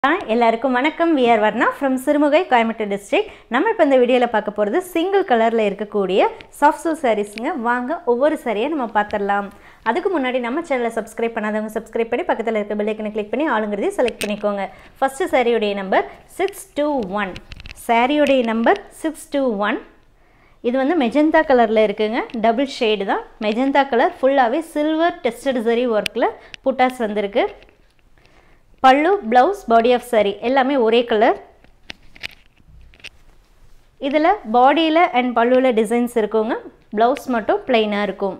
எல்லாருக்கும் வணக்கம் we are Varna from Sirumugai Coimbatore district நம்ம இப்போ இந்த வீடியோவில் பார்க்க போகிறது சிங்கிள் கலரில் இருக்கக்கூடிய சாஃப்ட் சில்க் சாரீஸுங்க வாங்க ஒவ்வொரு சாரியாக நம்ம பார்த்துடலாம் அதுக்கு முன்னாடி நம்ம சேனலை சப்ஸ்கிரைப் பண்ணாதவங்க சப்ஸ்கிரைப் பண்ணி பக்கத்தில் இருக்க பெல்லைக்கனை கிளிக் பண்ணி ஆளுங்கிறதையும் செலக்ட் பண்ணிக்கோங்க ஃபஸ்ட்டு சாரியுடைய நம்பர் சிக்ஸ் டூ ஒன் சாரியுடைய நம்பர் சிக்ஸ் டூ ஒன் இது வந்து மெஜந்தா கலரில் இருக்குங்க டபுள் ஷேடு தான் மெஜந்தா கலர் ஃபுல்லாகவே சில்வர் டெஸ்டட் சரி ஒர்க்கில் புட்டாஸ் வந்திருக்கு பல்லு ப்ளவுஸ் பாடி ஆஃப் saree எல்லாமே ஒரே கலர் இதில் பாடியில் அண்ட் பல்லுவில் டிசைன்ஸ் இருக்குங்க ப்ளவுஸ் மட்டும் பிளெயினாக இருக்கும்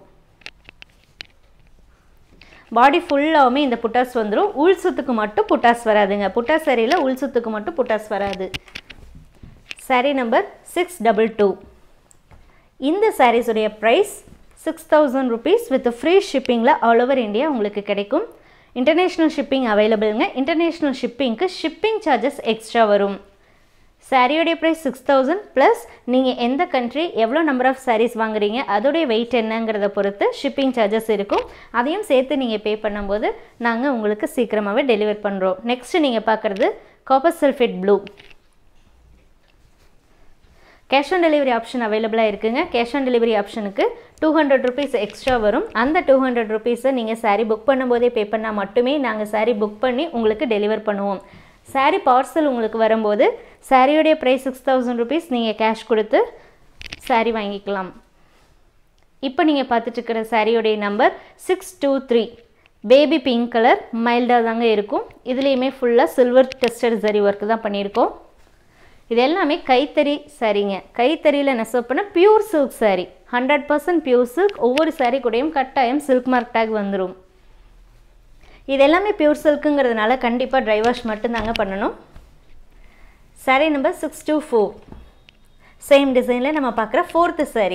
பாடி ஃபுல்லாகவுமே இந்த புட்டாஸ் வந்துடும் உள் சுத்துக்கு மட்டும் புட்டாஸ் வராதுங்க புட்டாஸ் சரியில் உள் சுத்துக்கு மட்டும் புட்டாஸ் வராது saree number six double two இந்த சாரீஸுடைய price six thousand rupees with free ஷிப்பிங்கில் ஆல் ஓவர் இந்தியா உங்களுக்கு கிடைக்கும் இன்டர்நேஷ்னல் ஷிப்பிங் அவைலபிளுங்க இன்டர்நேஷ்னல் ஷிப்பிங்க்கு ஷிப்பிங் சார்ஜஸ் எக்ஸ்ட்ரா வரும் சாரியோடைய ப்ரைஸ் சிக்ஸ் தௌசண்ட் ப்ளஸ் நீங்கள் எந்த கண்ட்ரி எவ்வளோ நம்பர் ஆஃப் சாரீஸ் வாங்குறீங்க அதோடைய வெயிட் என்னங்கிறத பொறுத்து ஷிப்பிங் சார்ஜஸ் இருக்கும் அதையும் சேர்த்து நீங்கள் பே பண்ணும்போது நாங்கள் உங்களுக்கு சீக்கிரமாகவே டெலிவர் பண்ணுறோம் நெக்ஸ்ட்டு நீங்கள் பார்க்குறது copper sulphate blue cash on delivery option அவைலபிளாக இருக்குங்க கேஷ் ஆன் டெலிவரி ஆப்ஷனுக்கு டூ ஹண்ட்ரட் ருபீஸ் எக்ஸ்ட்ரா வரும் அந்த டூ ஹண்ட்ரட் ருபீஸை நீங்கள் சாரீ புக் பண்ணும்போதே பே பண்ணால் மட்டுமே நாங்கள் சாரீ புக் பண்ணி உங்களுக்கு டெலிவர் பண்ணுவோம் சாரீ பார்சல் உங்களுக்கு வரும்போது சாரியோடைய ப்ரைஸ் சிக்ஸ் தௌசண்ட் ருபீஸ் நீங்கள் கேஷ் கொடுத்து சாரீ வாங்கிக்கலாம் இப்போ நீங்கள் பார்த்துட்டு இருக்கிற சாரியோடைய number six two three baby pink colour மைல்டாக தாங்க இருக்கும் இதுலேயுமே ஃபுல்லாக சில்வர் டெஸ்டட் சரி ஒர்க் தான் பண்ணியிருக்கோம் இது எல்லாமே கைத்தறி சாரீங்க கைத்தறியில் நெசவு பண்ண pure silk sari hundred percent pure silk ஒவ்வொரு சாரீ கூடயும் கட்டாயம் சில்க் மார்க் டேக் வந்துடும் இது எல்லாமே பியூர் சில்க்குங்கிறதுனால கண்டிப்பாக ட்ரை வாஷ் மட்டும்தாங்க பண்ணணும் sari number six two four same டிசைனில் நம்ம பார்க்குற ஃபோர்த்து சாரீ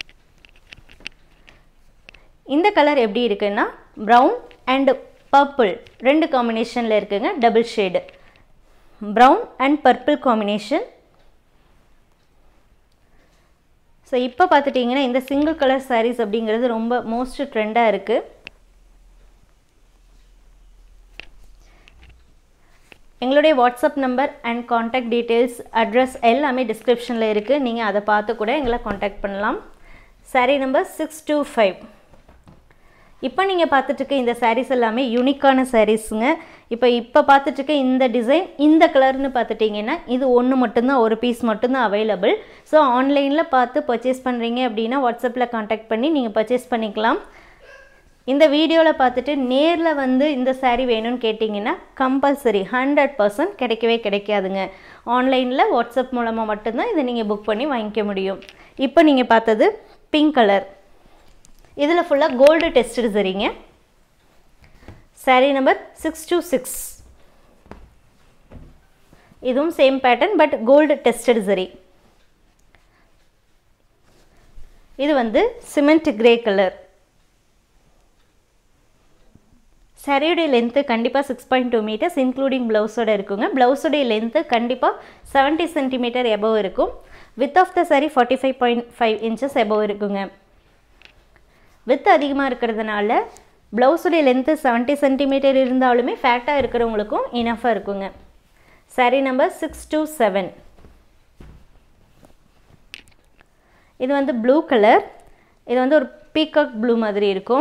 இந்த கலர் எப்படி இருக்குன்னா ப்ரௌன் அண்ட் பர்பிள் ரெண்டு காம்பினேஷனில் இருக்குங்க double shade brown and purple combination so இப்போ பார்த்துட்டிங்கன்னா இந்த சிங்கிள் கலர் சாரீஸ் அப்படிங்கிறது ரொம்ப மோஸ்ட் ட்ரெண்டாக இருக்குது எங்களுடைய WhatsApp number and contact details address எல்லாமே டிஸ்கிரிப்ஷனில் இருக்குது நீங்கள் அதை பார்த்து கூட எங்களை காண்டாக்ட் பண்ணலாம் sari number six two five இப்போ நீங்கள் பார்த்துட்ருக்க இந்த சாரீஸ் எல்லாமே யூனிக்கான சாரீஸுங்க இப்போ இப்போ பார்த்துட்ருக்க இந்த டிசைன் இந்த கலர்னு பார்த்துட்டிங்கன்னா இது ஒன்று மட்டும்தான் ஒரு பீஸ் மட்டும்தான் அவைலபிள் ஸோ ஆன்லைனில் பார்த்து பர்ச்சேஸ் பண்ணுறீங்க அப்படின்னா வாட்ஸ்அப்பில் காண்டாக்ட் பண்ணி நீங்கள் பர்ச்சேஸ் பண்ணிக்கலாம் இந்த வீடியோவில் பார்த்துட்டு நேரில் வந்து இந்த சாரீ வேணும்னு கேட்டிங்கன்னா கம்பல்சரி ஹண்ட்ரட் பர்சன்ட் கிடைக்கவே கிடைக்காதுங்க ஆன்லைனில் வாட்ஸ்அப் மூலமாக மட்டும்தான் இதை நீங்கள் புக் பண்ணி வாங்கிக்க முடியும் இப்போ நீங்கள் பார்த்தது பிங்க் கலர் இதில் ஃபுல்லாக கோல்டு டெஸ்ட்டு சரிங்க sari number six two six இதுவும் same pattern but gold tested சரி இது வந்து சிமெண்ட் கிரே கலர் சாரியுடைய லென்த்து கண்டிப்பாக six point two metres including ப்ளவுஸோட இருக்குங்க ப்ளவுஸோடைய லென்த்து கண்டிப்பாக செவன்ட்டி சென்டிமீட்டர் எபவ் இருக்கும் width of the sari forty five point five inches above இருக்குங்க வித் அதிகமாக இருக்கிறதுனால ப்ளவுஸுடைய லென்த்து செவன்ட்டி சென்டிமீட்டர் இருந்தாலுமே ஃபேட்டாக இருக்கிறவங்களுக்கும் இனஃபாக இருக்குங்க sari number six two seven இது வந்து ப்ளூ கலர் இது வந்து ஒரு பீகாக் ப்ளூ மாதிரி இருக்கும்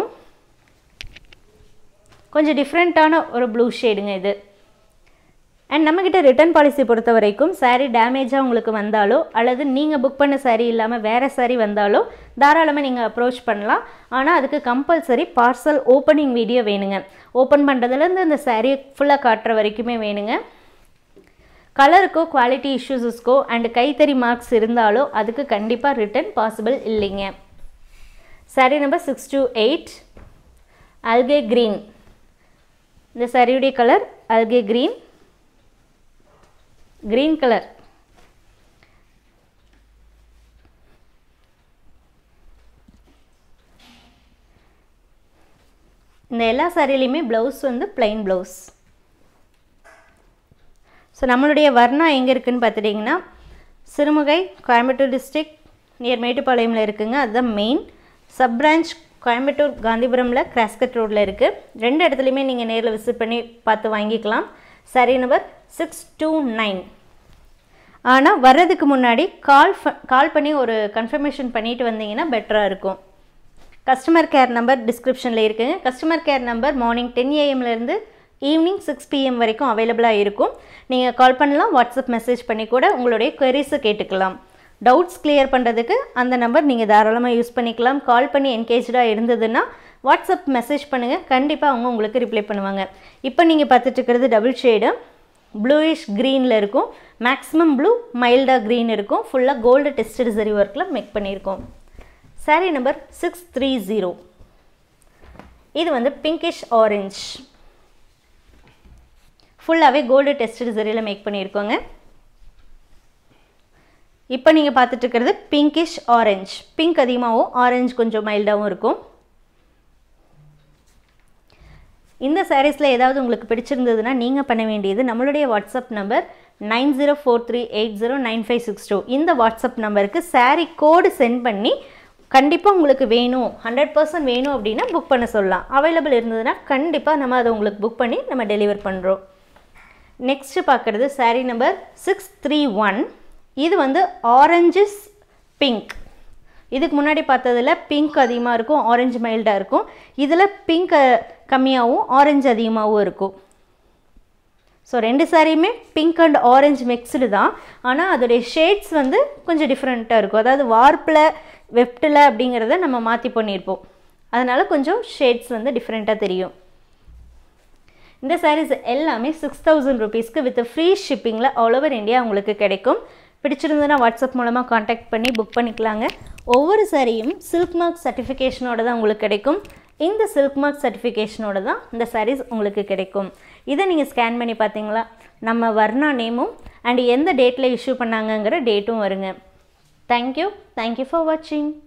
கொஞ்சம் டிஃப்ரெண்ட்டான ஒரு ப்ளூ ஷேடுங்க இது அண்ட் நம்மக்கிட்ட ரிட்டர்ன் பாலிசி பொறுத்த வரைக்கும் சாரீ டேமேஜாக உங்களுக்கு வந்தாலோ அல்லது நீங்கள் புக் பண்ண சாரீ இல்லாமல் வேறு சாரீ வந்தாலோ தாராளமாக நீங்கள் அப்ரோச் பண்ணலாம் ஆனால் அதுக்கு கம்பல்சரி பார்சல் ஓப்பனிங் வீடியோ வேணுங்க ஓப்பன் பண்ணுறதுலேருந்து அந்த சாரீ ஃபுல்லாக காட்டுற வரைக்குமே வேணுங்க கலருக்கோ குவாலிட்டி இஷ்யூஸஸ்க்கோ அண்ட் கைத்தறி மார்க்ஸ் இருந்தாலோ அதுக்கு கண்டிப்பாக ரிட்டர்ன் பாசிபிள் இல்லைங்க sari number six two eight algae green இந்த சாரியுடைய colour algae green green colour இந்த எல்லா சாரிலையுமே ப்ளவுஸ் வந்து பிளைன் ப்ளவுஸ் ஸோ நம்மளுடைய வர்ணா எங்கே இருக்குதுன்னு பார்த்துட்டிங்கன்னா சிறுமுகை கோயம்புத்தூர் டிஸ்ட்ரிக் நியர் மேட்டுப்பாளையமில் இருக்குங்க அதுதான் மெயின் சப் பிரான்ச் கோயம்புத்தூர் காந்திபுரமில் கிராஸ்கட் ரோட்டில் இருக்குது ரெண்டு இடத்துலையுமே நீங்கள் நேரில் விசிட் பண்ணி பார்த்து வாங்கிக்கலாம் sari number six two nine ஆனால் வர்றதுக்கு முன்னாடி கால் கால் பண்ணி ஒரு கன்ஃபர்மேஷன் பண்ணிட்டு வந்தீங்கன்னா பெட்டராக இருக்கும் கஸ்டமர் கேர் நம்பர் டிஸ்கிரிப்ஷனில் இருக்குங்க customer care number morning ten ஏஎம்லேருந்து ஈவினிங் சிக்ஸ் பிஎம் வரைக்கும் அவைலபிளாக இருக்கும் நீங்கள் கால் பண்ணலாம் வாட்ஸ்அப் மெசேஜ் பண்ணி கூட உங்களுடைய queries-அ கேட்டுக்கலாம் டவுட்ஸ் கிளியர் பண்ணுறதுக்கு அந்த நம்பர் நீங்கள் தாராளமாக யூஸ் பண்ணிக்கலாம் கால் பண்ணி என்கேஜாக இருந்ததுன்னா வாட்ஸ்அப் மெசேஜ் பண்ணுங்கள் கண்டிப்பாக அவங்க உங்களுக்கு ரிப்ளை பண்ணுவாங்க இப்போ நீங்கள் பார்த்துட்டு இருக்கிறது டபுள் ஷேடு ப்ளூயிஷ் க்ரீனில் இருக்கும் மேக்ஸிமம் ப்ளூ மைல்டாக க்ரீன் இருக்கும் ஃபுல்லாக கோல்டு டெஸ்டட் சரி ஒர்க்கில் மேக் பண்ணியிருக்கோம் saree number six three zero இது வந்து பிங்கிஷ் ஆரஞ்ச் ஃபுல்லாகவே கோல்டு டெஸ்டட் சரியில் மேக் பண்ணியிருக்கோங்க இப்போ நீங்கள் பார்த்துட்டு இருக்கிறது பிங்கிஷ் ஆரஞ்ச் பிங்க் அதிகமாகவும் ஆரஞ்சு கொஞ்சம் மைல்டாகவும் இருக்கும் இந்த சாரீஸில் ஏதாவது உங்களுக்கு பிடிச்சிருந்ததுன்னா நீங்கள் பண்ண வேண்டியது நம்மளுடைய WhatsApp number nine zero four three eight zero nine five six two இந்த வாட்ஸ்அப் நம்பருக்கு saree கோடு சென்ட் பண்ணி கண்டிப்பாக உங்களுக்கு வேணும் ஹண்ட்ரட் பர்சன்ட் வேணும் அப்படின்னா புக் பண்ண சொல்லலாம் அவைலபிள் இருந்ததுன்னா கண்டிப்பாக நம்ம அதை உங்களுக்கு புக் பண்ணி நம்ம டெலிவர் பண்ணுறோம் நெக்ஸ்ட்டு பார்க்குறது saree number six three one இது வந்து ஆரஞ்சஸ் பிங்க் இதுக்கு முன்னாடி பார்த்ததுல பிங்க் அதிகமாக இருக்கும் ஆரஞ்சு மைல்டாக இருக்கும் இதில் பிங்க் கம்மியாகவும் ஆரஞ்சு அதிகமாகவும் இருக்கும் ஸோ ரெண்டு சாரியுமே பிங்க் அண்ட் ஆரஞ்சு மிக்ஸ்டு தான் ஆனால் அதோடைய ஷேட்ஸ் வந்து கொஞ்சம் டிஃப்ரெண்ட்டாக இருக்கும் அதாவது வார்ப்பில் வெப்டில் அப்படிங்கிறத நம்ம மாற்றி பண்ணியிருப்போம் அதனால் கொஞ்சம் ஷேட்ஸ் வந்து டிஃப்ரெண்ட்டாக தெரியும் இந்த சாரீஸ் எல்லாமே சிக்ஸ் தௌசண்ட் ருபீஸ்க்கு வித் ஃப்ரீ ஷிப்பிங்கில் ஆல் ஓவர் இந்தியா உங்களுக்கு கிடைக்கும் பிடிச்சிருந்ததுன்னா வாட்ஸ்அப் மூலமாக காண்டாக்ட் பண்ணி புக் பண்ணிக்கலாங்க ஒவ்வொரு சாரியும் சில்க் மார்க் சர்டிஃபிகேஷனோட தான் உங்களுக்கு கிடைக்கும் இந்த சில்க் மார்க் சர்டிஃபிகேஷனோட தான் இந்த சாரீஸ் உங்களுக்கு கிடைக்கும் இதை நீங்கள் ஸ்கேன் பண்ணி பார்த்தீங்களா நம்ம வர்ணா நேமும் அண்ட் எந்த டேட்டில் இஷ்யூ பண்ணாங்கங்கிற டேட்டும் வருங்க தேங்க்யூ தேங்க்யூ ஃபார் வாட்சிங்